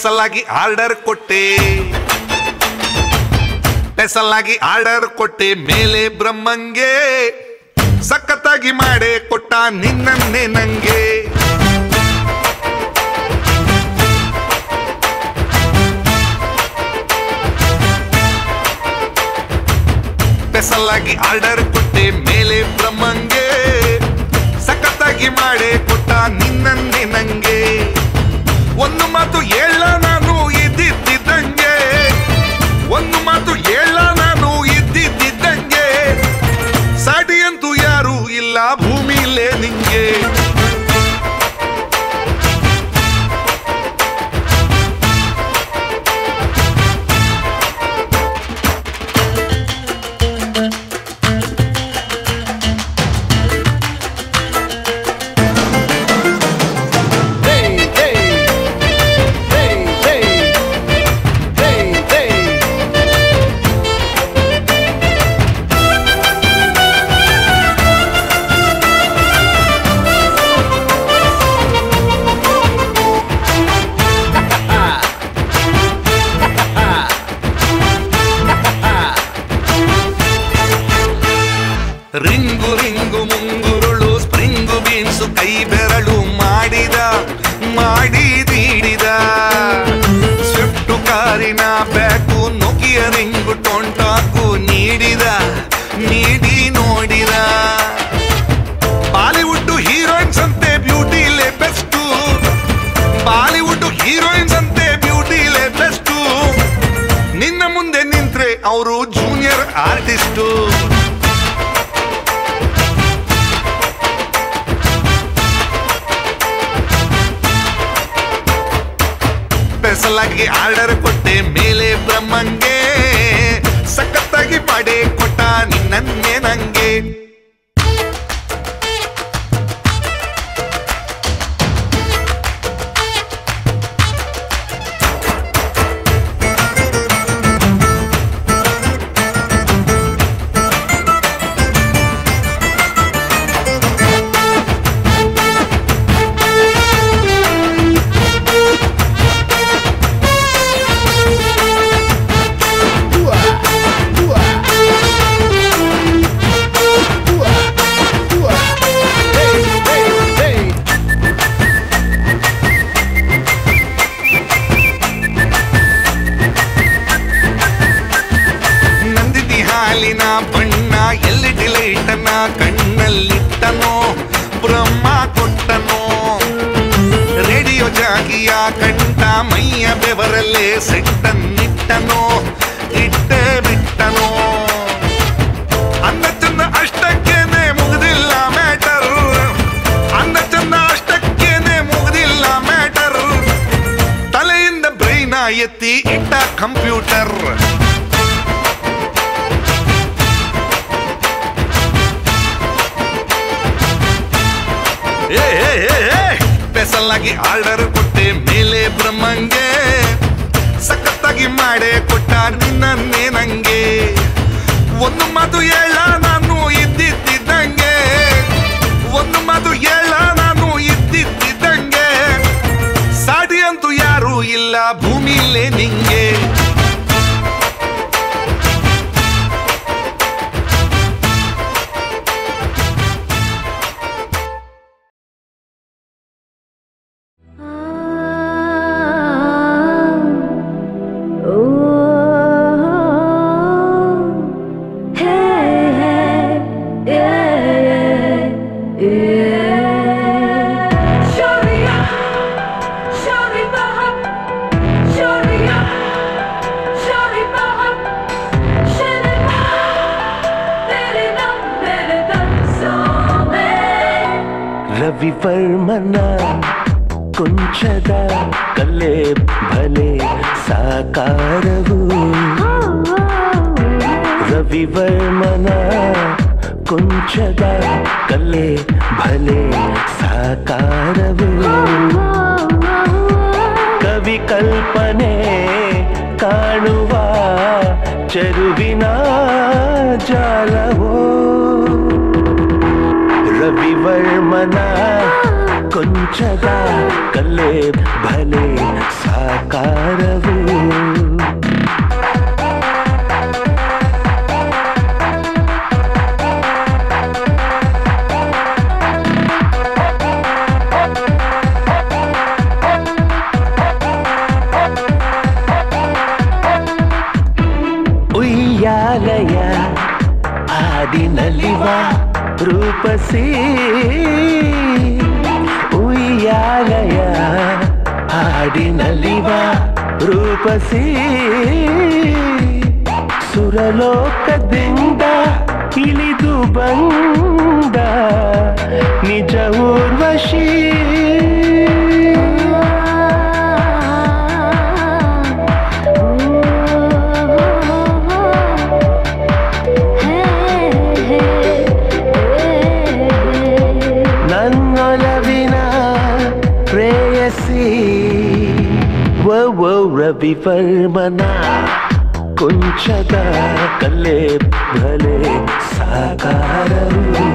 Special ಆಗಿ order ಕೊಟ್ಟೆ special ಆಗಿ ಆರ್ಡರ್ ಕೊಟ್ಟೆ ಮೇಲೆ ಬ್ರಹ್ಮಂಗೆ ಸಖತ್ತಾಗಿ ಮಾಡೇ ಕೊಟ್ಟ ನಿನ್ನನ್ನೇ ನಂಗೆ ಸ್ಪೆಷಲ್ ಆಗಿ ಆರ್ಡರ್ ಕೊಟ್ಟೆ ಮೇಲೆ ಬ್ರಹ್ಮಂಗೆ ಸಖತ್ತಾಗಿ ಮಾಡೇ ಕೊಟ್ಟ ನಿನ್ನನ್ನೇ ನಂಗೆ ಒಂದು ಮಾತು ಹೇಳ ನಾನು ಇದ್ದಿದ್ದಂಗೆ ಒಂದು ಮಾತು ಹೇಳ ನಾನು ಇದ್ದಿದ್ದಂಗೆ ಸಾಟಿ ಅಂತೂ ಯಾರು ಇಲ್ಲ ಭೂಮಿಲೇ ನಿಂಗೆ ರಿಂಗು ರಿಂಗು ಮುಂಗುರುಳು ಸ್ಪ್ರಿಂಗು ಬೀನ್ಸು ಕೈ ಬೆರಳು ಮಾಡಿದ ಮಾಡಿ ನೀಡಿದ ಸ್ವಿಫ್ಟು ಕಾರಿನ ಬ್ಯಾಕು ನುಗಿಯ ರಿಂಗು ಟೊಂಟಾಕು ನೀಡಿದ ನೀಡಿ ನೋಡಿದ ಬಾಲಿವುಡ್ ಹೀರೋಯಿನ್ಸ್ ಅಂತೆ ಬ್ಯೂಟಿಲೇ ಬೆಸ್ಟು ಬಾಲಿವುಡ್ ಹೀರೋಯಿನ್ಸ್ ಅಂತೆ ಬ್ಯೂಟಿಲೇ ಬೆಸ್ಟು ನಿನ್ನ ಮುಂದೆ ನಿಂತ್ರೆ ಅವರು ಜೂನಿಯರ್ ಆರ್ಟಿಸ್ಟು ಸ್ಪೆಷಲಾಗಿ ಆರ್ಡರ್ ಕೊಟ್ಟೆ ಮೇಲೆ ಬ್ರಹ್ಮಂಗೆ ಸಖತ್ತಾಗಿ ಪಡೆ ಕೊಟ್ಟ ನಿನ್ನನ್ನೇ ನಂಗೆ ನಂದಿನಿ ಹಾಲಿನ ಬಣ್ಣ ಎಲ್ಲಿ ಲೈಟನ ಕಣ್ಣಲ್ಲಿಟ್ಟನೋ ಬ್ರಹ್ಮ ಕೊಟ್ಟನೋ ರೇಡಿಯೋ ಜಾಗಿಯ ಕಂಠ ಮೈಯ ಬೆವರಲ್ಲೇ ಸೆಟ್ಟನ್ನಿಟ್ಟನೋ ಇಟ್ಟೇ ಬಿಟ್ಟನೋ ಅನ್ನ ಚಂದ ಅಷ್ಟಕ್ಕೇನೆ ಮುಗ್ದಿಲ್ಲ ಮ್ಯಾಟರ್ ಅನ್ನ ಚಂದ ಅಷ್ಟಕ್ಕೇನೆ ಮುಗ್ದಿಲ್ಲ ಮ್ಯಾಟರ್ ತಲೆಯಿಂದ ಬ್ರೈನ ಎತ್ತಿ ಇಟ್ಟ ಕಂಪ್ಯೂಟರ್ ಏ ಏ, ಏ, ಏ, ಸ್ಪೆಷಲ್ ಆಗಿ ಆರ್ಡರ್ ಕೊಟ್ಟೆ ಮೇಲೆ ಬ್ರಹ್ಮಂಗೆ ಸಖತ್ತಾಗಿ ಮಾಡೇ ಕೊಟ್ಟ ನಿನ್ನನ್ನೇ ನಂಗೆ ಒಂದು ಮಾತು ಹೇಳ ನಾನು ಇದ್ದಿದ್ದಂಗೆ ಒಂದು ಮಾತು ಹೇಳ ನಾನು ಇದ್ದಿದ್ದಂಗೆ ಸಾಡಿ ಅಂತೂ ಯಾರು ಇಲ್ಲ ಭೂಮಿಲೇ ನಿಂಗೆ ರವಿವರ್ಮನ ಕೊಂಚದ ಕಲೆ ಭಲೆ ಸಾಕಾರವು ರವಿವರ್ಮನ ಕೊಂಚದ ಕಲೆ ಭಲೆ ಸಾಕಾರವು ಕವಿ ಕಲ್ಪನೆ ಕಾಣುವ ಚೆರುವಿನ ಜಾಲವೋ ರವಿವರ್ಮನ ಕೊಂಚದ ಕಲೆ ಭಲೆ ಸಾಕಾರ ಸಾಕಾರವು ಉಯ್ಯಾಲಯ ಹಾಡಿನಲ್ಲಿವ ರೂಪಸಿ ಉಯ್ಯಾಲಯ ಹಾಡಿನಲ್ಲಿವ ರೂಪಸಿ ಸುರಲೋಕದಿಂದ ಇಳಿದು ಬಂದ ನಿಜ ಊರ್ವಶಿ ನನ್ನೊಲವಿನ ಪ್ರೇಯಸಿ ವೋ ರವಿ ವರ್ಮನ ಕೊಂಚದ ಕಲೆ ಭಲೆ ಸಾಕಾರವು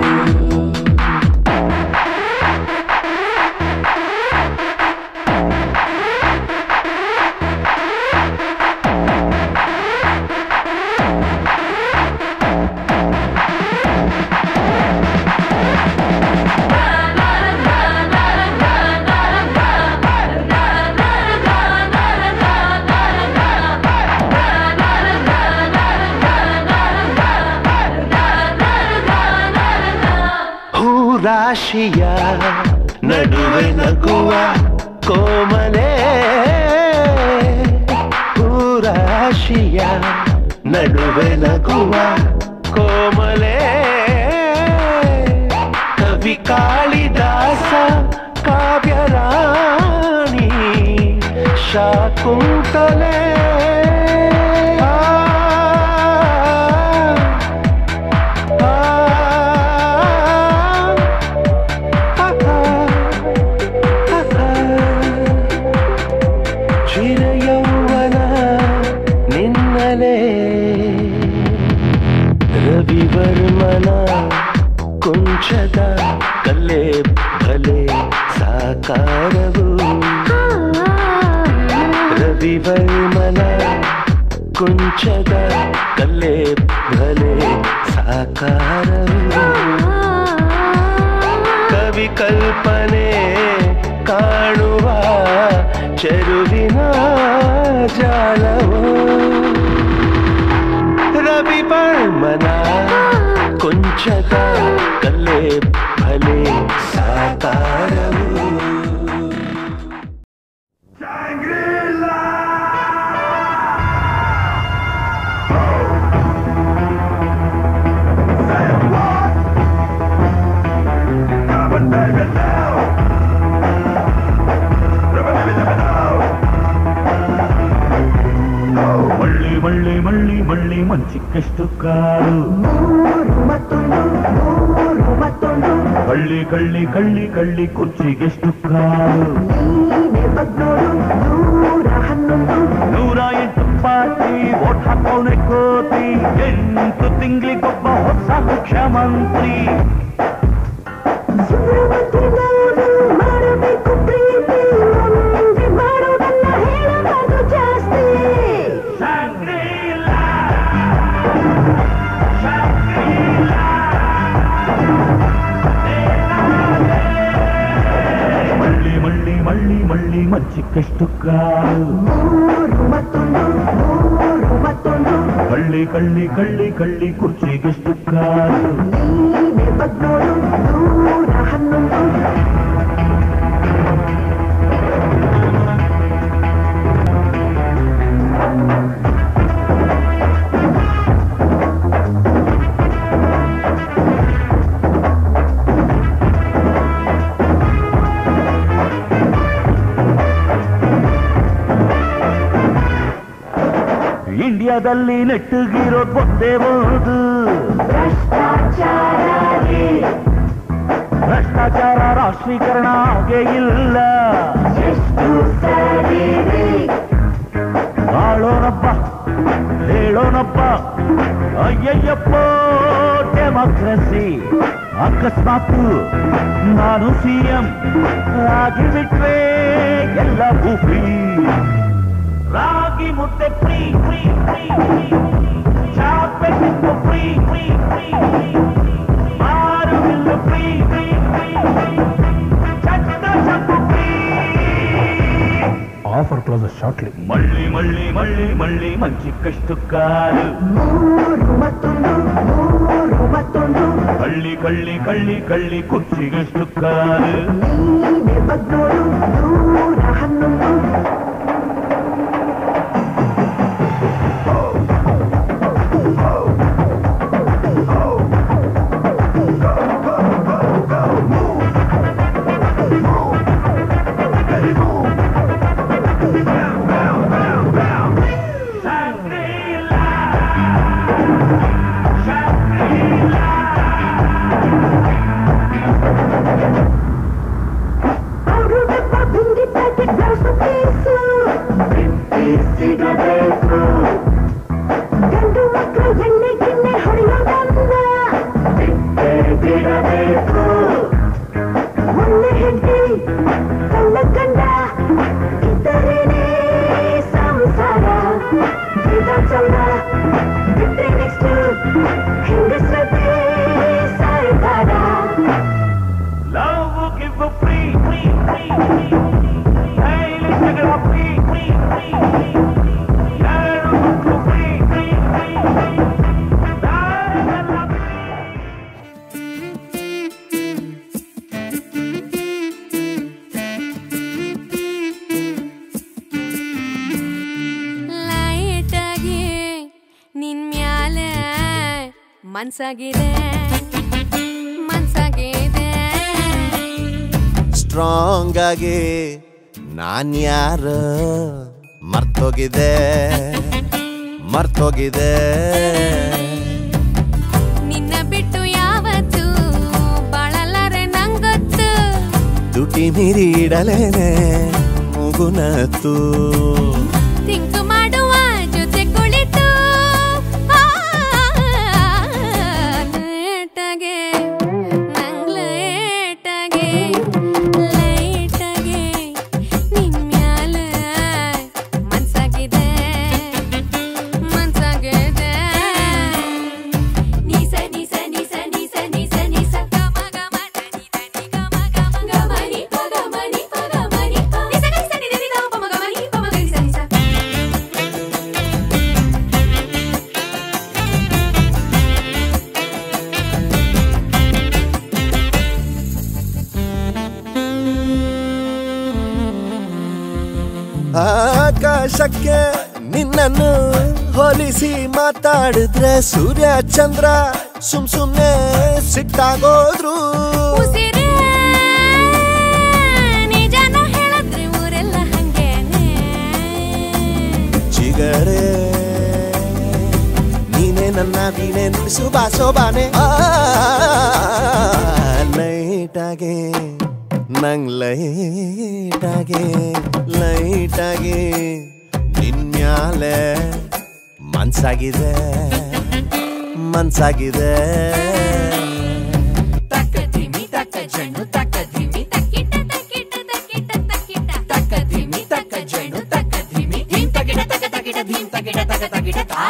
ಹೂರಾಶಿಯ ನಡುವೆ ನಗುವ ಕೋಮಲೆ ಹೂರಾಶಿಯ ನಡುವೆ ನಗುವ ಕೋಮಲೆ ಕವಿ ಕಾಳಿದಾಸ ಕಾವ್ಯರಾಣಿ ಶಾಕುಂತಲೆ ಆ, ಆ, ಚಿರಯೌವನ ನಿನ್ನಲೇ ರವಿವರ್ಮನ ಕುಂಚದ ಕಲೆ ಭಲೆ ಸಾಕಾರವು ರವಿವರ್ಮನ ಕುಂಚದ ಕಲೆ ಭಲೆ ಸಾಕಾರವು ಕವಿ ಕಲ್ಪನೆ ಕಾಣುವ ಚೆರುವಿನ ಜಾಲವು ರವಿ ಬರ್ಮನ ಕೊಂಚದ ಕಲೆ ಭಲೆ ಸಾಕಾರವು ಮಳ್ಳಿ ಮಳ್ಳಿ ಮಳ್ಳಿ ಮಳ್ಳಿ ಮಂಚಿಕ್ಕೆಷ್ಟು ಕಾರು ಕಳ್ಳಿ ಕಳ್ಳಿ ಕಳ್ಳಿ ಕಳ್ಳಿ ಕುರ್ಚಿಗೆಷ್ಟು ಕಾರು ನೂರ ಎಂಟು ಪಾರ್ಟಿ ಓಟ್ ಹಾಕೋನೆ ಕೋತಿ ಎಂಟು ತಿಂಗಳಿಗೊಬ್ಬ ಹೊಸ ಮುಖ್ಯಮಂತ್ರಿ ಶಾಂಗ್ರೀಲಾ ಶಾಂಗ್ರೀಲಾ ಮಳ್ಳಿ ಮಳ್ಳಿ ಮಳ್ಳಿ ಮಳ್ಳಿ ಮಚ್ಚಿಕ್ಕೆಷ್ಟು ಕಾರು ಕಳ್ಳಿ ಕಳ್ಳಿ ಕಳ್ಳಿ ಕಳ್ಳಿ ಕುರ್ಚಿಗೆಷ್ಟು ಕಾರು ಇಂಡಿಯಾದಲ್ಲಿ ನೆಟ್ಟಗಿರೋದ್ ಒಂದೇ ಒಂದು ಭ್ರಷ್ಟಾಚಾರ ರಾಷ್ಟ್ರೀಕರಣ ಹಾಗೆ ಇಲ್ಲ ಆಳೋನಪ್ಪ ಹೇಳೋನಪ್ಪ ಅಯ್ಯಯ್ಯಪ್ಪ ಡೆಮೋಕ್ರಸಿ ಅಕಸ್ಮಾತ್ ನಾನು ಸಿಎಂ ಆಗಿಬಿಟ್ರೆ ಎಲ್ಲ ಭೂಪಿ ರಾಗಿ ಮುದ್ದೆ ಫ್ರೀ ಫ್ರೀ ಫ್ರೀ ಚಾಪೆ ತಿನ್ನು ಫ್ರೀ ಫ್ರೀ ಫ್ರೀ ಮಾರು ಬಿಲ್ಲು ಫ್ರೀ ಫ್ರೀ ಫ್ರೀ ಚಟ್ಟ ಚಪ್ಪು ಫ್ರೀ ಆಫರ್ ಕ್ಲೋಸ್ ಶಾರ್ಟ್ಲಿ ಮಳ್ಳಿ ಮಳ್ಳಿ ಮಳ್ಳಿ ಮಳ್ಳಿ ಮಂಚಿಕ್ಕಷ್ಟು ಕಾಲು ಮೂರು ಮತ್ತೊಂದು ಮೂರು ಮತ್ತೊಂದು ಕಳ್ಳಿ ಕಳ್ಳಿ ಕಳ್ಳಿ ಕಳ್ಳಿ ಕುರ್ಚಿಗಷ್ಟು ಕಾಲು ನೀನೆ ಬಗ್ನೋಡು ನೂರ ಹನ್ನೊಂದು ಅವರು ಡಬ್ಬ ಬಿಂದಿ ಪ್ಯಾಕೆಟ್ ಬ್ಲೌಸು ಪೀಸು ಸಿಗಬೇಕು ಗಂಡು ಮಕ್ಕಳು ಎಣ್ಣೆ ಗಿಣ್ಣೆ ಹೊಡೆಯೋದನ್ನ ಬಿಡಬೇಕು ಒಳ್ಳೆ ಹೆಂಡತಿ ಕಳ್ಳ ಗಂಡ ಇದ್ದರೇನೆ ಸಂಸಾರ ವಿಧಾನಸೌಧ ಬಿಟ್ರೆ ನೆಕ್ಸ್ಟ್ ಹೆಂಗಸ್ರದ್ದೇ ಸಾಯ್ತಾರ love give free free free daily ಜಗಳ ಫ್ರೀ ಫ್ರೀ ಫ್ರೀ ಎರಡು ಮಕ್ಕಳು ಫ್ರೀ ಫ್ರೀ ಫ್ರೀ ದಾರಿಗೆಲ್ಲ free. ಲೈಟಾಗಿ ನಿನ್ ಮ್ಯಾಲೆ ಮನ್ಸಾಗಿದೆ ಮನ್ಸಾಗಿದೆ ಸ್ಟ್ರಾಂಗ್ ಆಗಿ ನಾನ್ ಯಾರು ಮರ್ತೋಗಿದೆ ಮರ್ತೋಗಿದೆ ನಿನ್ನ ಬಿಟ್ಟು ಯಾವತ್ತು ಬಾಳಲಾರೆ ನಂಗೊತ್ತು ದುಟಿ ಮೀರಿ ಇಡಲೇನೆ ಮುಗುನತ್ತು ತಿಂಕು ಮಾಡುವ ಜೊತೆ ಕುಳಿತು ಆ, ಲೇಟಾಗೆ ನಂಗ್ ಲೇಟಾಗೆ ಲೈಟಾಗೆ ನಿನ್ ಮ್ಯಾಲೆ ಮನ್ಸಾಗಿದೆ ಮನ್ಸಾಗಿದೆ ನಿಸ ನಿಸ ನಿಸ ನಿಸ ನಿಸ ನಿಸ ಗಮ ಗಮ ಧನಿ ಧನಿ ಗಮ ಗಮ ಗಮ ನಿ ಪ ಗಮ ನಿ ಪ ಗಮ ನಿ ಪ ನಿಸ ನಿಸ ನಿ ಧನಿ ದ ಪ ಮ ಗಮ ನಿ ಪ ಮ ಗ ನಿಸ ನಿಸ ಆಕಾಶಕ್ಕೆ ನಿನ್ನನ್ನು ಹೋಲಿಸಿ ಮಾತಾಡಿದ್ರೆ ಸೂರ್ಯ ಚಂದ್ರ ಸುಮ್ ಸುಮ್ನೆ ಸಿಟ್ಟಾಗೋದ್ರು ಉಸಿರೇ ನಿಜಾನ ಹೇಳಿದ್ರೆ ಊರೆಲ್ಲ ಹಂಗೇನೆ ಚಿಗರೆ ನೀನೇ ನನ್ನ ವೀಣೆ ನುಡಿಸು ಬಾಸೋಬಾನೆ ಲೈಟಾಗೆ ನಂಗ್ ಲೈಟಾಗೆ ಲೈಟಾಗೆ ನಿನ್ ಮ್ಯಾಲೆ ಮನ್ಸಾಗಿದೆ ಮನ್ಸಾಗಿದೆ ತಕ್ಕದಿಮಿ ತಕ್ಕ ಜಣ್ಣು ತಕ್ಕದಿಮಿ ತಕ್ಕಿಟ ತಕ್ಕಿಟ ತಕ್ಕಿಟ ತಕ್ಕಿಟ ತಕ್ಕದಿಮಿ ತಕ್ಕ ಜಣ್ಣು ತಕ್ಕದಿಮಿ ಧೀಮ್ ತಕ್ಕಿಟ ತಕ್ಕ ತಕ್ಕಿಟ ಧೀಮ್ ತಕ್ಕಿಟ ತಕ್ಕ ತಕ್ಕಿಟ ತಾ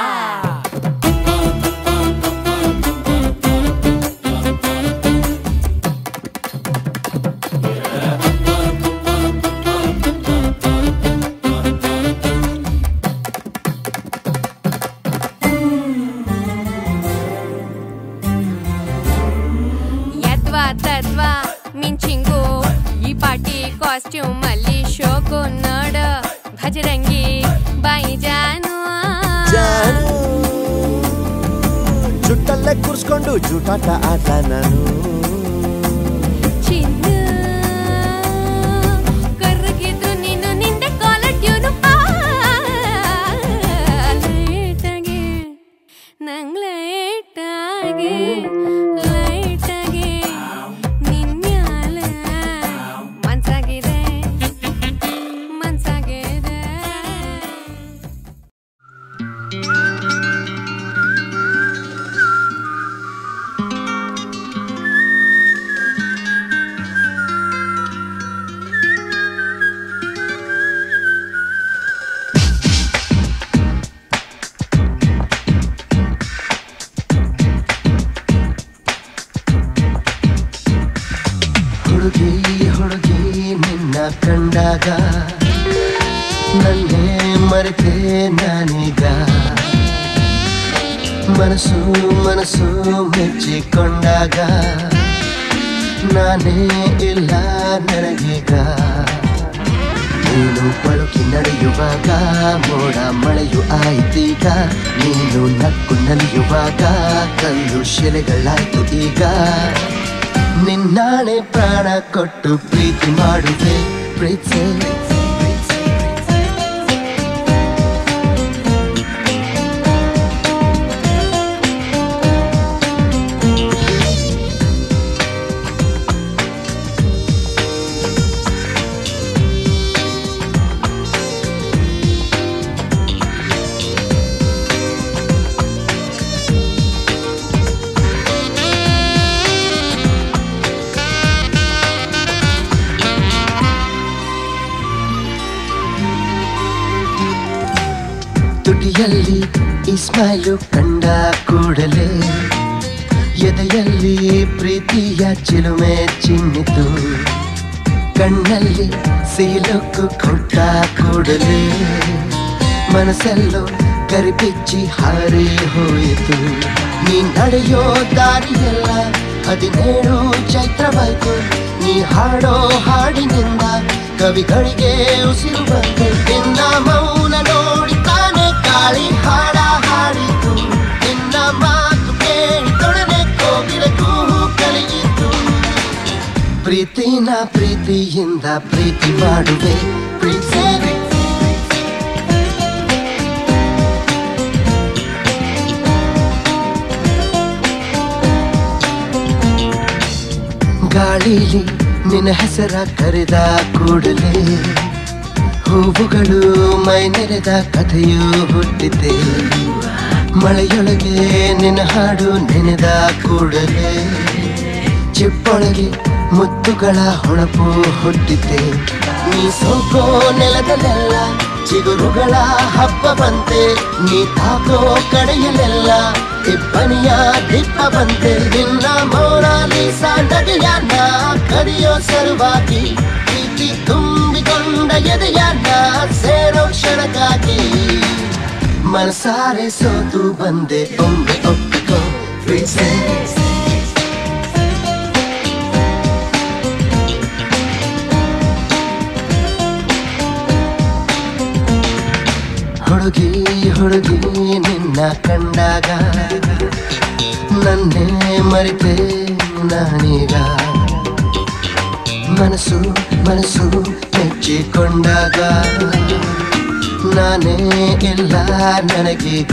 ಯದ್ವಾ ತದ್ವಾ ಮಿಂಚಿಂಗು ಈ ಪಾಟಿ ಕಾಸ್ಟ್ಯೂಮ್ ಅಲ್ಲಿ ಶೋಕು ನೋಡ ಭಜರಂಗಿ ಬಾಯಿ ಜಾನು ಜಾನು ಜುಟ್ಟಲ್ಲೇ ಕೂರ್ಸ್ಕೊಂಡು ಜೂಟಾಟ ಆಟ ನಾನು ಚಿನ್ನು ಕರ್ರಗಿದ್ರು ನೀನು ನಿಂದೆ ಕಾಲ ಟ್ಯೂನು ಲೈಟಾಗಿ ನಂಗ್ ಲೈಟಾಗಿ ಲೈಟಾಗಿ ನಿನ್ ಮ್ಯಾಲೆ ಮನ್ಸಾಗಿದೆ ಮನ್ಸಾಗಿದೆ ಕಂಡಾಗ ನನ್ನೇ ಮರೆತೆ ನಾನೀಗ ಮನಸ್ಸು ಮನಸ್ಸು ಮೆಚ್ಚಿಕೊಂಡಾಗ ನಾನೇ ಇಲ್ಲ ನನಗೀಗ ನೀನು ಪಳುಕಿ ನಡೆಯುವಾಗ ಮೋಡ ಮಳೆಯು ಆಯ್ತೀಗ ನೀನು ನಕ್ಕು ನಲಿಯುವಾಗ ಕಲ್ಲು ಶಿಲೆಗಳಾಯ್ತು ಈಗ ನಿನ್ನಾಣೆ ಪ್ರಾಣ ಕೊಟ್ಟು ಪ್ರೀತಿ ಮಾಡುವೆ ಪ್ರೀತಿ ತುಟಿಯಲ್ಲಿ ಈ ಸ್ಮೈಲು ಕಂಡ ಕೂಡಲೇ ಎದೆಯಲ್ಲಿ ಪ್ರೀತಿಯ ಚಿಲುಮೆ ಚಿನ್ನಿತು ಕಣ್ಣಲ್ಲಿ ಸೀಲೊಕ್ಕು ಕೊಟ್ಟ ಕೂಡಲೇ ಮನಸ್ಸಲ್ಲೋ ಕರಿಪಿಚ್ಚಿ ಹಾರಿ ಹೋಯಿತು ನೀ ನಡೆಯೋ ದಾರಿಯೆಲ್ಲ ಹದಿನೇಳು ಚೈತ್ರವಾಯ್ತು ನೀ ಹಾಡೋ ಹಾಡಿನಿಂದ ಕವಿಗಳಿಗೆ ಉಸಿರು ಬಂತು ನಿನ್ನ ಮೌನ ನೋಡಿ ತಾನೆ ಕಾಳಿ ಹಾಡ ಹಾಡಿತು ನಿನ್ನ ಮಾತು ಕೇಳಿ ತೊಡನೆ ಕೋಗಿಲ ಕೂಹು ಕಲಿಯಿತು ಪ್ರೀತಿನ ಪ್ರೀತಿಯಿಂದ ಪ್ರೀತಿ ಮಾಡುವೆ ಪ್ರೀತಿ ಗಾಳಿಲಿ ನಿನ್ನ ಹೆಸರ ಕರೆದ ಕೂಡಲೇ ಹೂವುಗಳು ಮೈ ನೆರೆದ ಕಥೆಯು ಹುಟ್ಟಿದೆ ಮಳೆಯೊಳಗೆ ನಿನ್ನ ಹಾಡು ನೆನೆದ ಕೂಡಲೇ ಚಿಪ್ಪೊಳಗೆ ಮುತ್ತುಗಳ ಹೊಳಪು ಹುಟ್ಟಿದೆ ನೀ ಸೋಕೋ ನೆಲದಲ್ಲೆಲ್ಲ ಚಿಗುರುಗಳ ಹಬ್ಬ ಬಂತೆ ನೀ ತಾಕೋ ಕಡೆಯಲ್ಲೆಲ್ಲ ಇಬ್ಬನಿಯ ದಿಪ್ಪ ಬಂತೆ ನಿನ್ನ ಮೌನಾಲಿಸ ನಗೆಯನ್ನ ಕದಿಯೋ ಸಲುವಾಗಿ ಪ್ರೀತಿ ತುಂಬಿಕೊಂಡ ಎದೆಯನ್ನ ಸೇರೋ ಕ್ಷಣಕ್ಕಾಗಿ ಮನಸಾರೆ ಸೋತು ಬಂದೆ ಒಮ್ಮೆ ಒಪ್ಪಿಕೋ ಪ್ರೀತಿ ಹುಡುಗಿ ಹುಡುಗಿ ನಿನ್ನ ಕಂಡಾಗ ನನ್ನೇ ಮರಿತೆ ನಾನೀಗ ಮನಸ್ಸು ಮನಸ್ಸು ಮೆಚ್ಚಿಕೊಂಡಾಗ ನಾನೇ ಇಲ್ಲ ನನಗೀಗ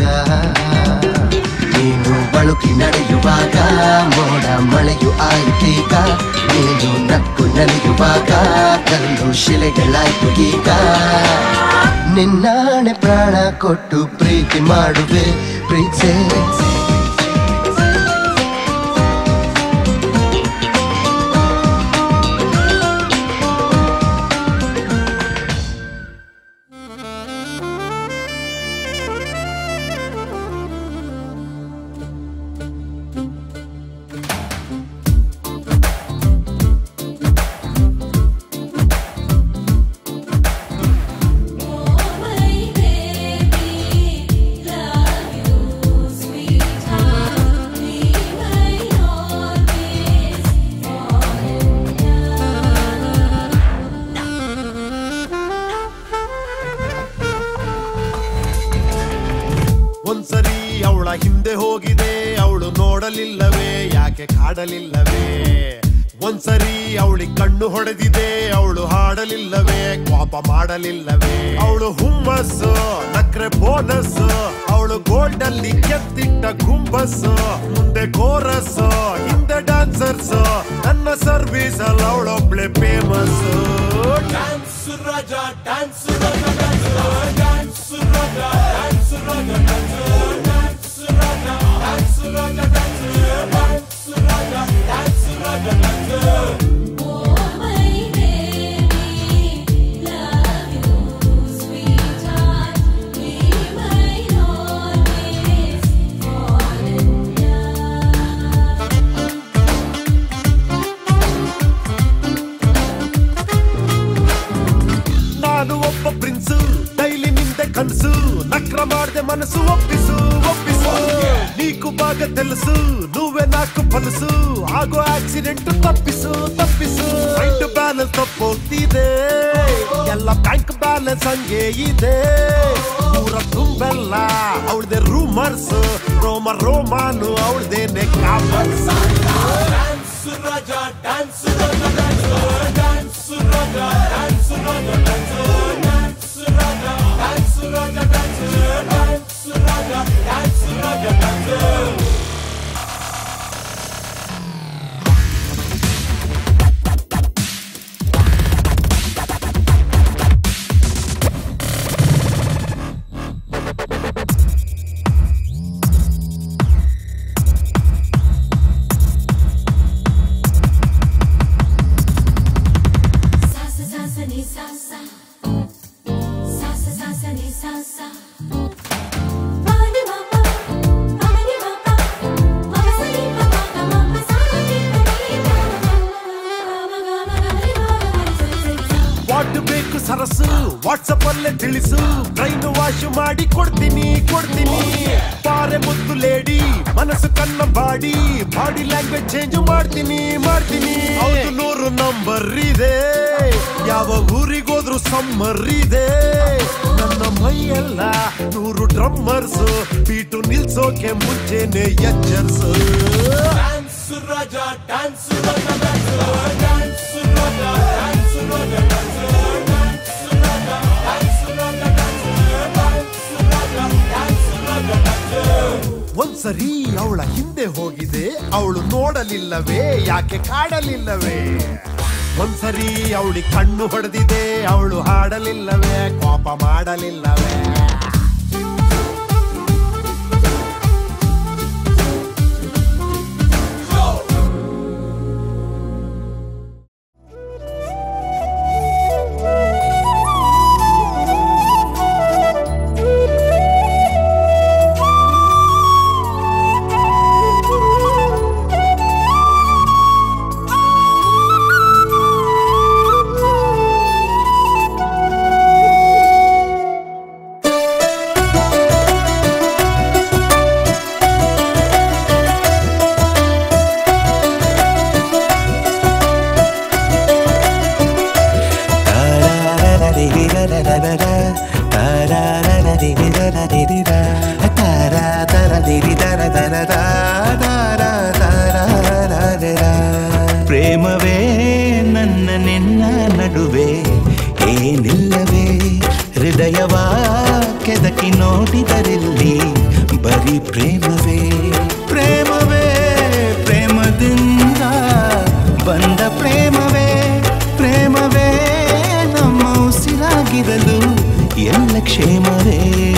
ನೀನು ಬಳುಕಿ ನಡೆಯುವಾಗ ಮೋಡ ಮಳೆಯು ಆಯ್ತೀಗ ನೀನು ನಕ್ಕು ನಲಿಯುವಾಗ ಕಲ್ಲು ಶಿಲೆಗಳಾಯ್ತು ಈಗ ನಿನ್ನಾಣೆ ಪ್ರಾಣ ಕೊಟ್ಟು ಪ್ರೀತಿ ಮಾಡುವೆ ಪ್ರೀತಿ ಒಂದ್ಸರಿ ಅವಳ ಹಿಂದೆ ಹೋಗಿದೆ ಅವಳು ನೋಡಲಿಲ್ಲವೇ ಯಾಕೆ ಕಾಡಲಿಲ್ಲವೇ ಒಂದ್ಸರಿ ಅವಳಿಗೆ ಕಣ್ಣು ಹೊಡೆದಿದೆ ಅವಳು ಹಾಡಲಿಲ್ಲವೇ ಪಾಪ ಮಾಡಲಿಲ್ಲವೇ ಅವಳು ಹುಮ್ಮಸ್ಸು ನಕ್ರೆ ಬೋನಸ್ ಅವಳು ಗೋಲ್ಡ್ ಅಲ್ಲಿ ಕೆತ್ತಿಟ್ಟ ಗುಂಬಸ್ ಮುಂದೆ ಕೋರಸ್ ಹಿಂದೆ ಡಾನ್ಸರ್ಸ್ ನನ್ನ ಸರ್ವಿಸ್ ಅಲ್ಲಿ ಅವಳೊಬ್ಳೆ famous dance Raja dance Raja dance Raja dance Raja dance Raja dance Raja dance Raja dance Raja Thank ವಕ್ರ ಮಾಡ್ದೆ ಮನಸ್ಸು ಒಪ್ಪಿಸು ಒಪ್ಪಿಸು ನೀಕು ಭಾಗ తెలుసు నువ్వే నాకు ಪಲಸು ಆಗೋ ಆಕ್ಸಿಡೆಂಟ್ ತಪ್ಪಿಸು ತಪ್ಪಿಸು ಮೈಂಡ್ ಬ್ಯಾಲೆನ್ಸ್ ತಪ್ಪೋಗ್ತಿದೆ ಎಲ್ಲ ಬ್ಯಾಂಕ್ ಬ್ಯಾಲೆನ್ಸ್ ಹಂಗೆ ಇದೆ ಊರ ತುಂಬೆಲ್ಲ ಅವಳದೆ ರೂಮರ್ಸ್ ರೋಮ ರೋಮಾನು ಅವಳದೇನೆ commerce Salsa, salsa, ni salsa. Salsa, salsa, ni salsa. Mani mama, mani mama, mama sani mama, mama sani what ಬೇಕು ಸರಸು ವಾಟ್ಸಪ್ ಅಲ್ಲೇ ತಿಳಿಸು ಟ್ರೈನ್ ವಾಶ್ ಮಾಡಿ ಕೊಡ್ತೀನಿ ಕೊಡ್ತೀನಿ ಪಾರೆ ಮುದ್ದು ಲೇಡಿ ಮನಸ್ಸು ಕನ್ನ ಬಾಡಿ ಬಾಡಿ ಲ್ಯಾಂಗ್ವೇಜ್ ಚೇಂಜ್ ಮಾಡ್ತೀನಿ ಮಾಡ್ತೀನಿ ಹೌದು ನೂರು ನಂಬರ್ ಇದೆ ಯಾವ ಊರಿಗೋದ್ರು ಸಮ್ಮರ್ ಇದೆ ನನ್ನ ಮೈಯೆಲ್ಲ ನೂರು ಡ್ರಮ್ಮರ್ಸ್ ಬೀಟು ನಿಲ್ಸೋಕೆ ಮುಂಚೆನೆ ಎಚ್ಚರ್ಸು ಒಂದ್ಸರಿ ಅವಳ ಹಿಂದೆ ಹೋಗಿದೆ ಅವಳು ನೋಡಲಿಲ್ಲವೇ ಯಾಕೆ ಕಾಡಲಿಲ್ಲವೇ ಒಂದ್ಸರಿ ಅವಳಿ ಕಣ್ಣು ಹೊಡೆದಿದೆ ಅವಳು ಹಾಡಲಿಲ್ಲವೇ ಕೋಪ ಮಾಡಲಿಲ್ಲವೇ ಪ್ರೇಮವೇ ನನ್ನ ನಿನ್ನ ನಡುವೆ ಏನಿಲ್ಲವೇ ಹೃದಯವ ಕೆದಕಿ ನೋಡಿದರಲ್ಲಿ ಬರೀ ಪ್ರೇಮವೇ ಪ್ರೇಮವೇ ಪ್ರೇಮದಿಂದ ಬಂದ ಪ್ರೇಮವೇ ಪ್ರೇಮವೇ ನಮ್ಮ ಉಸಿರಾಗಿರಲು ಎಲ್ಲ ಕ್ಷೇಮವೇ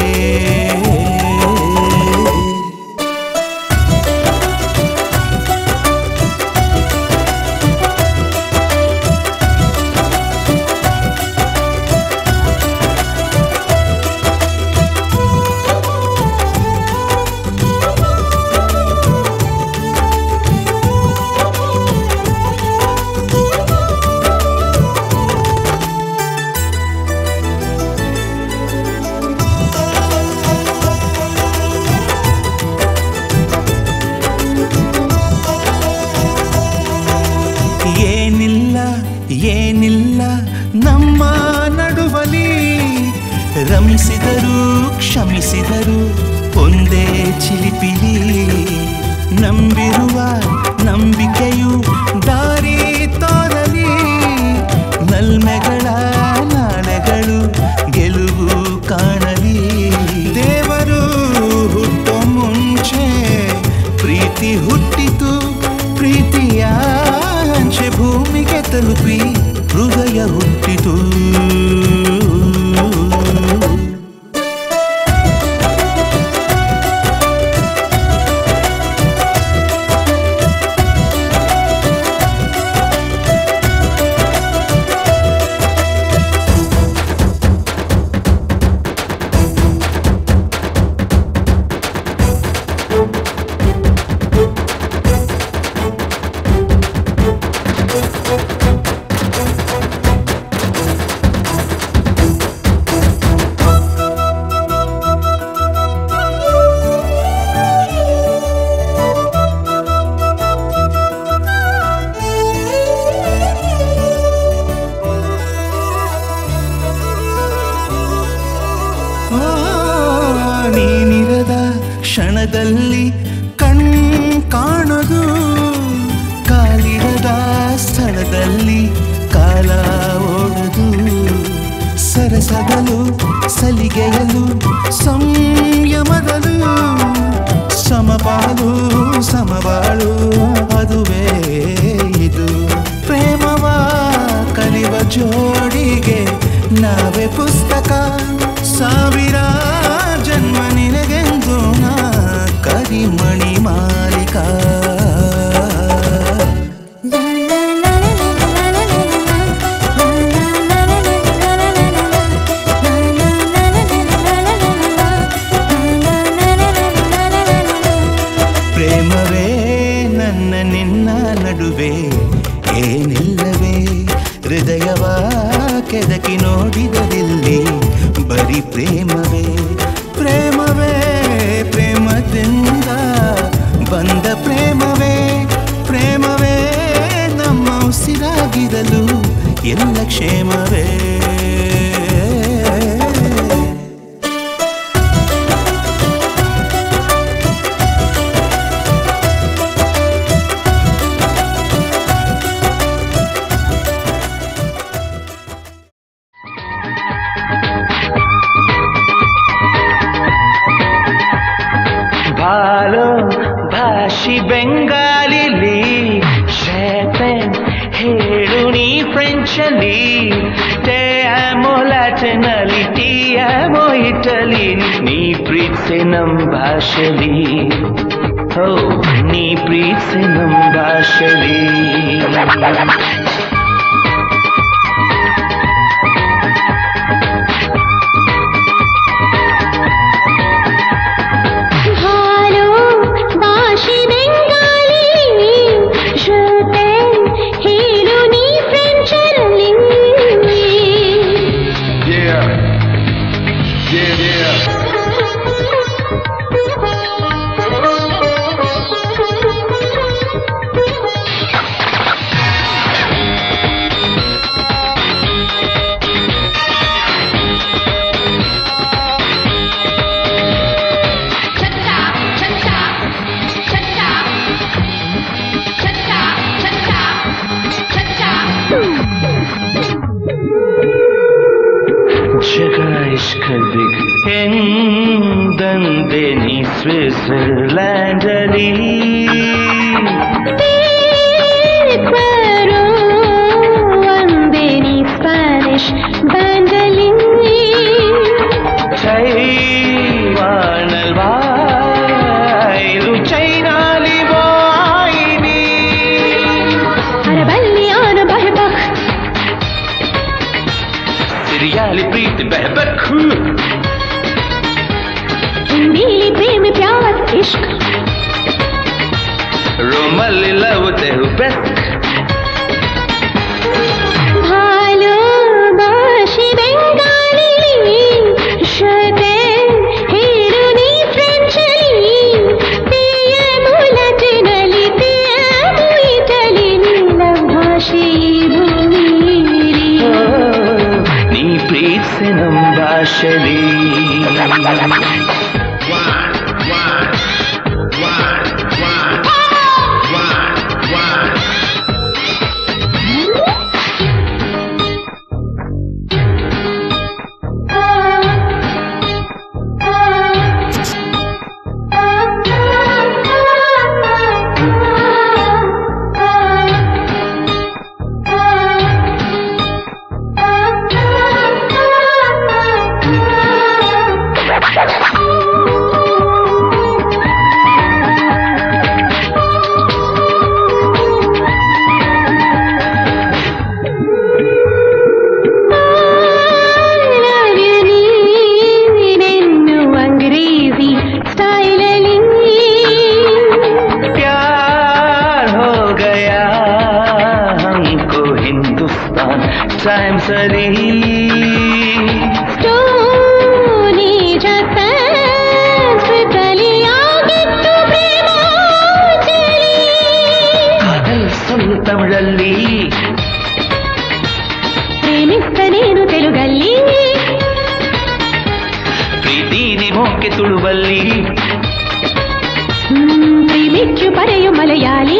ಏನಿಲ್ಲ ಏನಿಲ್ಲ ನಮ್ಮ ನಡುವಲಿ ರಮಿಸಿದರು ಕ್ಷಮಿಸಿದರು ಒಂದೇ ಚಿಲಿಪಿಲಿ ನಂಬಿರುವ ನಂಬಿಕೆಯು ದಾರಿ ತೋರಲಿ ನಲ್ಮೆಗಳ ನಾಳೆಗಳು ಗೆಲುವು ಕಾಣಲಿ ದೇವರು ಹುಟ್ಟೋ ಮುಂಚೆ ಪ್ರೀತಿ ಹುಟ್ಟಿತು ಪ್ರೀತಿಯ ಅಂಚೆ ಭೂಮಿಗೆ ತಲುಪಿ ಹೃದಯ ಹುಟ್ಟಿತು ನೀನಿರದ ಕ್ಷಣದಲ್ಲಿ ಕಣ್ ಕಾಣದು ಕಾಲಿರದ ಸ್ಥಳದಲ್ಲಿ ಕಾಲ ಓಡದು ಸರಸದಲು ಸಲಿಗೆಯಲು ಸಂಯಮದಲು ಸಮಪಾಲು ಸಮಬಾಳು ಅದುವೇ ಇದು ಪ್ರೇಮವ ಕಲಿವ ಜೋಡಿಗೆ ನಾವೇ ಪುಸ್ತಕ ಸಾವಿರ ಜನ್ಮ ನಿನಗೆಂದು ನಾ ಕರಿಮಣಿ ಮಾಲಿಕ ಪ್ರೇಮವೇ ನನ್ನ ನಿನ್ನ ನಡುವೆ ಏನಿಲ್ಲವೇ ಹೃದಯವ ಕೆದಕಿ ನೋಡಿದರಿಲ್ಲಿ ಬರೀ ಪ್ರೇಮವೇ ಪ್ರೇಮವೇ ಪ್ರೇಮದಿಂದ ಬಂದ ಪ್ರೇಮವೇ ಪ್ರೇಮವೇ ನಮ್ಮ ಉಸಿರಾಗಿರಲು ಎಲ್ಲ ಕ್ಷೇಮವೇ ಭಾಲೋ ಭಾಷಿ ಬೆಂಗಾಲಿಲಿ ಶೇಪೆನ್ ಹೇಳು ನೀ ಫ್ರೆಂಚಲ್ಲಿ ಟೇ ಆಮೋ ಲ್ಯಾಟಿನಲ್ಲಿ ಟೀ ಆಮೋ ಇಟಲಿ ನೀ ಪ್ರೀತಿಸೆ ನಮ್ ಭಾಷೆಲಿ ಹೋ ನೀ ಪ್ರೀತಿಸೆ ನಮ್ ಭಾಷೆಲಿ ಭಾಲೋ ಭಾಷೆ ಬೆಂಗಾಲಿ ಜೊತೆ ಹೇಳು ನೀ ಫ್ರೆಂಚರಲ್ಲಿ Yeah. Yeah, yeah. ಜಗ ಇಷ್ಕದಿ ಎಂದಂದೆ ನೀ ಸ್ವಿಟ್ಜರ್ಲ್ಯಾಂಡಲ್ಲಿ Pero ಒಂದೇ ನೀ ಸ್ಪ್ಯಾನಿಷ್ ಬ್ಯಾಂಡಲ್ಲಿ ಚೈವಾಣಲ್ವಾಯ್ದು ಚೈನಾಲಿ ವಾಯಿನಿ ಅರಬಲ್ಲಿ ಆನ ಬಹಬಕ್ ಸಿರಿಯಾಲಿ ಪ್ರೀತಿ ಬೆಹಬೇಕು ಹಿಂದೀಲಿ ಪ್ರೇಮ ಪ್ಯಾರ್ ಇಷ್ಕ್ ರೋಮಲ್ಲಿ ಲವ್ ದೇಹು ಬೆಸ್ಟ್ ಭಾಲೋ ಭಾಷೆ ಬೆಂಗಾಲಿ ಜೊತೆ ಹೇಳು ನೀ ಫ್ರೆಂಚಲ್ಲಿ ತೇಯ ಮೂಲಟಿನಲ್ಲಿ ತೇಯ ಇಟಲಿ ನಿನ್ನ ಭಾಷೆ ಭೂಮಿಲಿ ನೀ ಪ್ರೀತಿಸಿ ನಮ್ ಭಾಷೆಲಿ ನೀನೆನ್ನು ಅಂಗ್ರೇಜಿ ಸ್ಟೈಲಲ್ಲಿ प्यार हो गया हमको हिंदुस्तान टाइम सरी ಸ್ಟೋನಿ ಜತಲಿ ಆಗಿತ್ತು ಪ್ರೇಮಾಂಜಲಿ ಕಾದಲ್ ಸೊಲ್ಲು ತಮಿಳಲ್ಲಿ ಪ್ರೇಮಿಸ್ತನೇನು ತೆಲುಗಲ್ಲಿ ಪ್ರೀತಿನೇ ಸಿರಿಮೋಕೆ ತುಳುವಲ್ಲಿ ಪ್ರೇಮಿಚ್ಚು ಬರೆಯು ಮಲಯಾಳಿ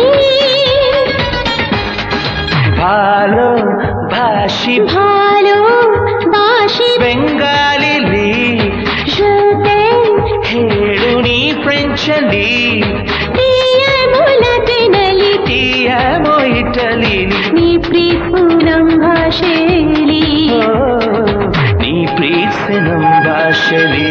ಬಾಲೋ ಭಾಷಿ ಭಾಲು ಭಾಷಿ ಬೆಂಗಾಲಿಲಿ ಜೊತೆ ಹೇಳು ನೀ ಫ್ರೆಂಚಲ್ಲಿ ಪ್ರಿಯ ಮೂಲತಿನಲ್ಲಿ ಟಿಯಮೋ ಇಟಲಿ ನೀ ಪ್ರೀತು ನಮ್ ಭಾಷೆಲಿ ನೀ ಪ್ರೀತಿ ನಮ್ಮ ಭಾಷೆಲಿ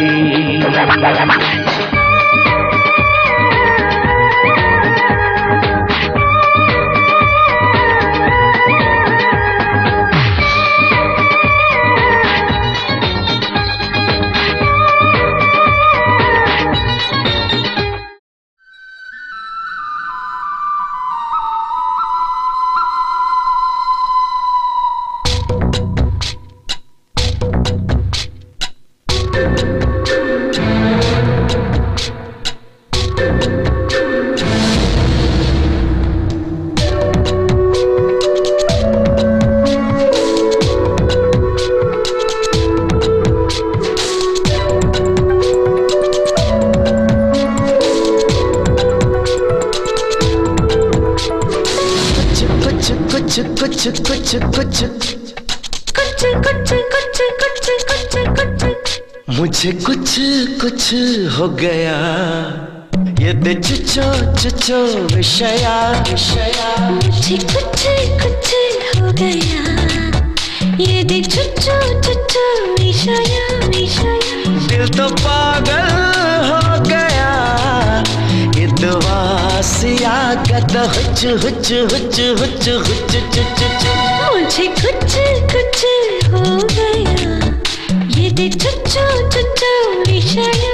कुछ कुछ कुछ कुछ कुछ कुछ कुछ कुछ कुछ कुछ कुछ मुझे कुछ कुछ हो गया ये दे चुचो चुचो विषया विषया मुझे कुछ कुछ हो गया ये देख चुचो चुचो विषया विषया दिल तो पागल हो गया ये दुआ सिया गद हुच हुच हुच हुच हुच चुच चुच मुझे कुछ कुछ हो गया ये देख चुचो चुचो विषया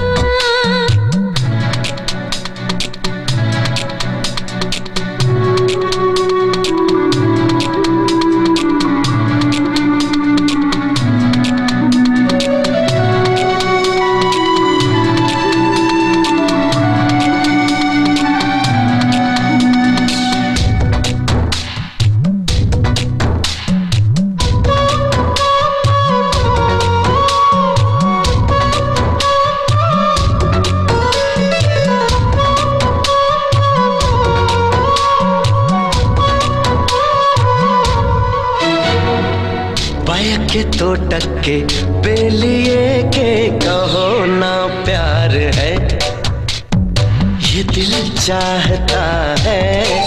ಬಯಕೆ ತೋಟಕ್ಕೆ ಬೇಲಿಯೇ के कहो ना प्यार है ये दिल चाहता है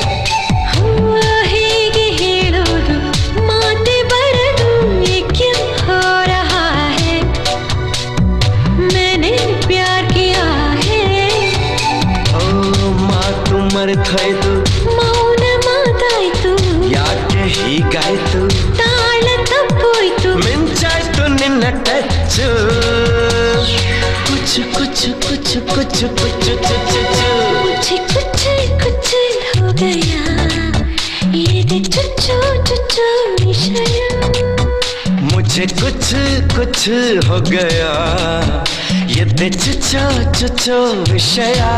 ಹೇಗೆ ಹೇಳೋದು ಮಾತೆ ಬರದು ಏಕೆ हो रहा है मैंने प्यार किया है ಓ ಮಾತು ಮರೆತೋಯ್ತು ಮೌನ ಮಾತಾಯ್ತು ಯಾಕೆ ಹೀಗಾಯ್ತು ತಾಳ ತಪ್ಪೋಯ್ತು ಮಿಂಚಾಯ್ತು ನಿನ್ನ ಟಚ್ ಕುಚ್ ಕುಚ್ ಕುಚ್ ಕುಚ್ ಕುಚ್ ಚುಚ್ ಚುಚ್ मुझे कुछ कुछ हो गया ये देख चुचो चुचो विषया मुझे कुछ कुछ हो गया ये दे चुचो चुचो विषया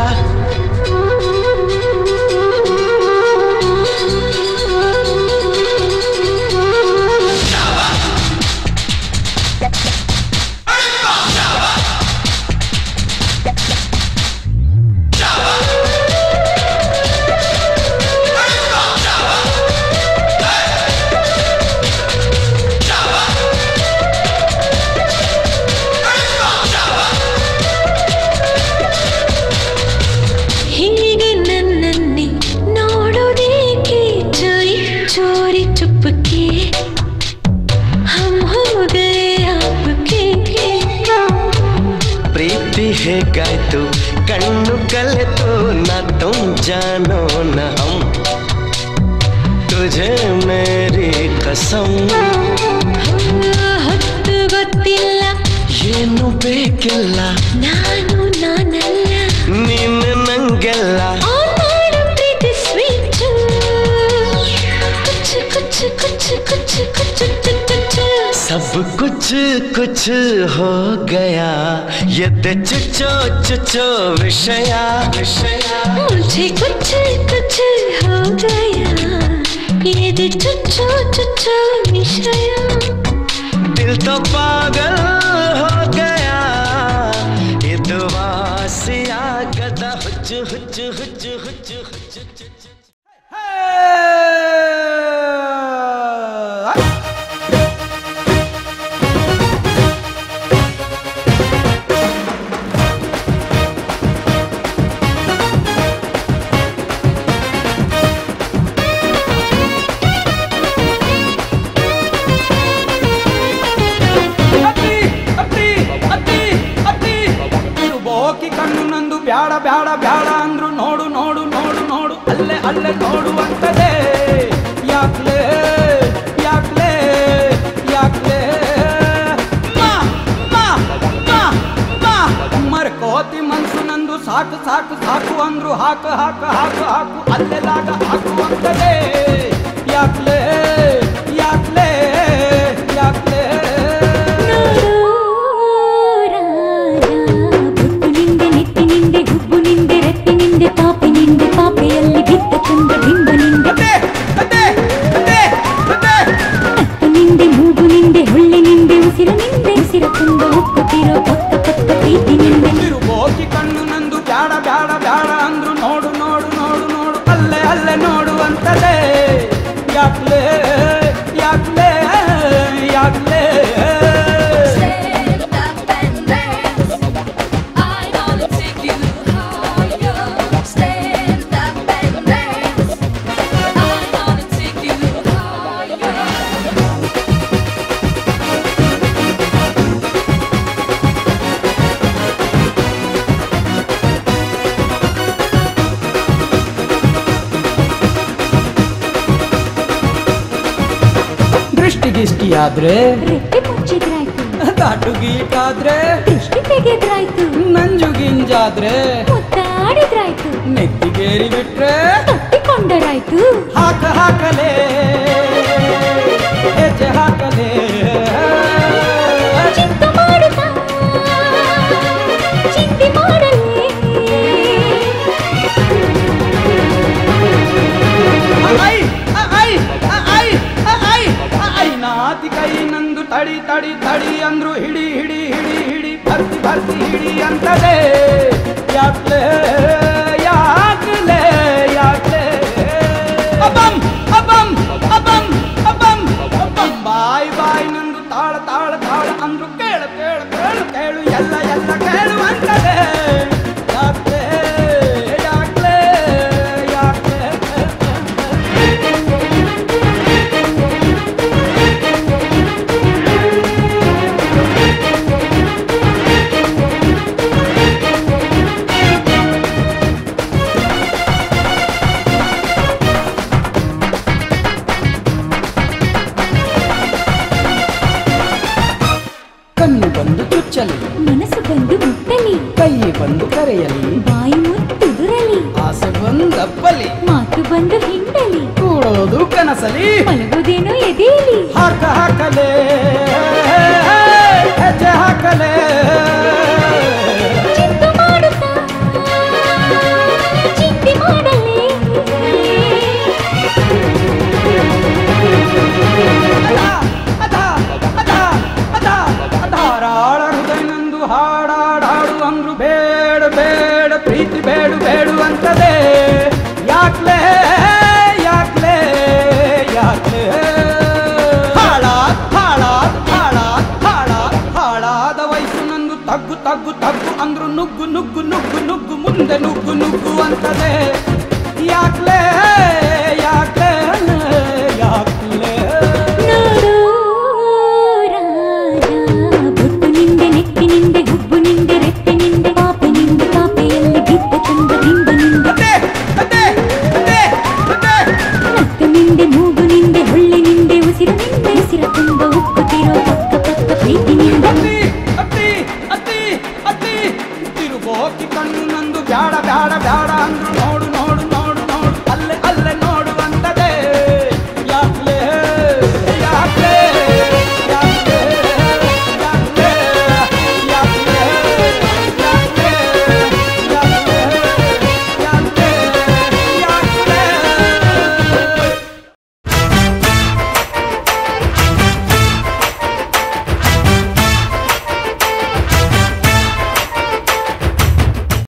ಹೀಗೆ ನನ್ನನ್ನೇ ನೋಡೋದೇಕೆ ಚೋರಿ ಚೋರಿ ಚುಪ್ಪಕ್ಕೆ हम हो गए आपके ಪ್ರೀತಿ ಹೇಗಾಯ್ತು ಕಣ್ಣು ಕಲೆತು ನ ತುಮ್ ಜಾನೋ ನ ಹಮ್ ತುझे ಮೇರಿ ಕಸಂ ಹೊತ್ತು ಗೊತ್ತಿಲ್ಲ ಏನು ಬೇಕಿಲ್ಲ ನಾನು ನಾನಲ್ಲ ನೀನು ನಂಗೆಲ್ಲ ಆ ಮಾಡು ಪ್ರೀತಿ ಸ್ವಿಚ್ ಕುಚ್ಚು ಕುಚ್ಚು ಕುಚ್ಚು ಕುಚ್ಚು ಕುಚ್ಚು ಕುಚ್ಚು सब कुछ कुछ हो गया ये दे चुचो चुचो विषया विषया मुझे कुछ कुछ हो गया ये दे चुचो चुचो विषया दिल तो पागल हो गया ಹುಚ್ಚು ಹುಚ್ಚು ಹುಚ್ಚು ಹುಚ್ಚು ಹುಚ್ಚು ಅತ್ತಿ ಅತ್ತಿ ಅತ್ತಿ ಅತ್ತಿ ತಿರುಬೋಕಿ ಕಣ್ಣು ನಂದು ಬ್ಯಾಡ ಬ್ಯಾಡ ಬ್ಯಾಡ ಅಂದ್ರು ನೋಡು ನೋಡು ನೋಡು ನೋಡು ಅಲ್ಲೇ ಅಲ್ಲೇ ನೋಡುವಂತದೆ ಯಾಕ್ಲೆ ಯಾಕ್ಲೆ ಯಾಕ್ಲೆ ಮಾ, ಮಾ, ಮಾ, ಮಾ. ಮರ್ಕೋತಿ ಮನ್ಸು ನಂದು ಸಾಕು ಸಾಕು ಸಾಕು ಅಂದ್ರು ಹಾಕು ಹಾಕು ಹಾಕು ಹಾಕು ಅಲ್ಲೆಲ್ಲಾಗ ಹಾಕುವಂತದೆ ಯಾಕ್ಲೆ ಯಾಕ್ಲೆ ಯಾಕ್ಲೆ ಬುಟ್ಟು ನಿಂದೆ ನೆತ್ತಿ ನಿಂದೆ ಹುಬ್ಬು ನಿಂದೆ ರೆಪ್ಪೆ ನಿಂದೆ ಪಾಪೆ ನಿಂದೆ ಪಾಪೆಯಲ್ಲಿ ಬಿದ್ದ ಚಂದ್ರ ಬಿಂಬ ನಿಂದೆ ಕತ್ತು ನಿಂದೆ ಮೂಗು ನಿಂದೆ ಹುಳ್ಳಿ ನಿಂದೆ ಉಸಿರ ನಿಂದೆ ಉಸಿರ ತುಂಬ ಉಕ್ಕುತ್ತಿರೋ ಪಕ್ಕ ಪಕ್ಕ ಪ್ರೀತಿ ನಿಂದೆ ತಿರುಬೋಕಿ ಕಣ್ಣು ನಂದು ಬ್ಯಾಡ ಬ್ಯಾಡ ಬ್ಯಾಡ ಅಂದ್ರು ನೋಡು ನೋಡು ನೋಡು ನೋಡು ಅಲ್ಲೇ ಅಲ್ಲೇ ನೋಡುವಂತದೆ ಯಾಕ್ಲೆ ಯಾಕ್ಲೆ ಯಾಕ್ಲೆ Stand up and dance. I wanna take you higher. Stand up and dance. I wanna take you higher. ದೃಷ್ಟಿಗಿಷ್ಟಿಯಾದ್ರೆ ರೆಪ್ಪೆ ಮುಚ್ಚಿದ್ರಾಯ್ತು ದಾಟು ಗೀಟಾದ್ರೆ ದೃಷ್ಟಿ ತೆಗೆದ್ರಾಯ್ತು ನಂಜು ಗಿಂಜಾದ್ರೆ ಮುತ್ತಾಡಿದ್ರಾಯ್ತು ನೆತ್ತಿಗೇರಿ ಬಿಟ್ರೆ ತಪ್ಪಿಕೊಂಡರಾಯ್ತು ಹಾಕ ಹಾಕಲೇ ಹೆಜ್ಜೆ ಹಾಕಲೇ ಚಿಂತೆ ಮಾಡುತ್ತಾ ಚಿಂತೆ ಮಾಡಲೇ ಐ ಐ ಐ ಐ ಐ ನಾತಿ ಕೈ ನಂದು ತಡಿ ತಡಿ ತಡಿ ಅಂದ್ರು ಹಿಡಿ ಹಿಡಿ ಹಿಡಿ ಹಿಡಿ ಭರ್ತಿ ಭರ್ತಿ ಹಿಡಿ ಅಂತದೆ ಯಾಕ್ಲೆ ಯಾಕ್ಲೆ ಯಾಕ್ಲೆ ಅಬಂ ಅಬಂ ಅಬಂ ಅಬಂ ಅಬಂ ಬಾಯ್ ಬಾಯ್ ನಂದು ತಾಳ ತಾಳ ತಾಳ ಅಂದ್ರು ಕೇಳು ಕೇಳು ಕೇಳು ಕೇಳು ಎಲ್ಲ ಎಲ್ಲ ಕೇಳುವಂತದೆ ಯಾಕ್ಲೆ ಯಾಕ್ಲೆ ಯಾಕ್ಲೆ ಕಣ್ಣು ಬಂದು ಚುಚ್ಚಲಿ ಮನಸ್ಸು ಬಂದು ಮುಟ್ಟಲಿ ಕೈ ಬಂದು ಕರೆಯಲಿ ಬಾಯಿ ಮುತ್ತುದುರಲಿ ಆಸೆ ಬಂದಪ್ಪಲಿ ಮಾತು ಬಂದು ಹಿಂಡಲಿ ಕೂಡೋದು ಕನಸಲಿ ಮಲಗುದೇನೋ ಎದೆಯಲಿ ಹಾಕ ಹಾಕಲೇ ಹೆಜ್ಜೆ ಹಾಕಲೇ ಚಿಂತೆ ಮಾಡುತ್ತಾ ಚಿಂತೆ ಮಾಡಲೇ ಅದ ಅದ ಅದ ಧಾರಾಳ ಹೃದಯ ನಂದು ಹಾಡಾಡಾಡು ಅಂದ್ರು ಬೇಡ ಬೇಡ ಪ್ರೀತಿ ಬೇಡು ಬೇಡು ಅಂತದೆ ಯಾಕ್ಲೆ ಯಾಕ್ಲೆ ಯಾಕ್ಲೆ ಹಾಳ ಹಾಳ ಹಾಳ ಹಾಳ ಹಾಳಾದ ವಯಸ್ಸು ನಂದು ತಗ್ಗು ತಗ್ಗು ತಗ್ಗು ಅಂದ್ರು ನುಗ್ಗು ನುಗ್ಗು ನುಗ್ಗು ನುಗ್ಗು ಮುಂದೆ ನುಗ್ಗು ನುಗ್ಗು ಅಂತದೆ ಯಾಕ್ಲೆ ಯಾಕ್ಲೆ ಯಾಕ್ಲೆ ನೋಡು ರಾಜ ಬೊಟ್ಟು ನಿಂದೆ ನೆತ್ತಿ ನಿಂದೆ ಹುಬ್ಬು ನಿಂದೆ ರೆಪ್ಪೆ ನಿಂದೆ ಪಾಪೆ ನಿಂದೆ ಪಾಪೆಯಲ್ಲಿ ಬಿದ್ದ ಚಂದ್ರ ಬಿಂಬ ನಿಂದೆ ನತ್ತು ನಿಂದೆ ಮೂಗು ನಿಂದೆ ಹುಳ್ಳಿ ನಿಂದೆ ಉಸಿರು ನಿಂದೆ ಉಸಿರ ತುಂಬ ಉಕ್ಕುತ್ತಿರೋ ಪಕ್ಕ ಪಕ್ಕ ಪ್ರೀತಿ ನಿಂದೆ ಅತ್ತಿ ಅತ್ತಿ ಅತ್ತಿ ಅತ್ತಿ ತಿರುಗೋಕಿ ಕಣ್ಣು ನಂದು ಬ್ಯಾಡ ಬ್ಯಾಡ ಬ್ಯಾಡ ಅಂದ್ರು ನೋಡು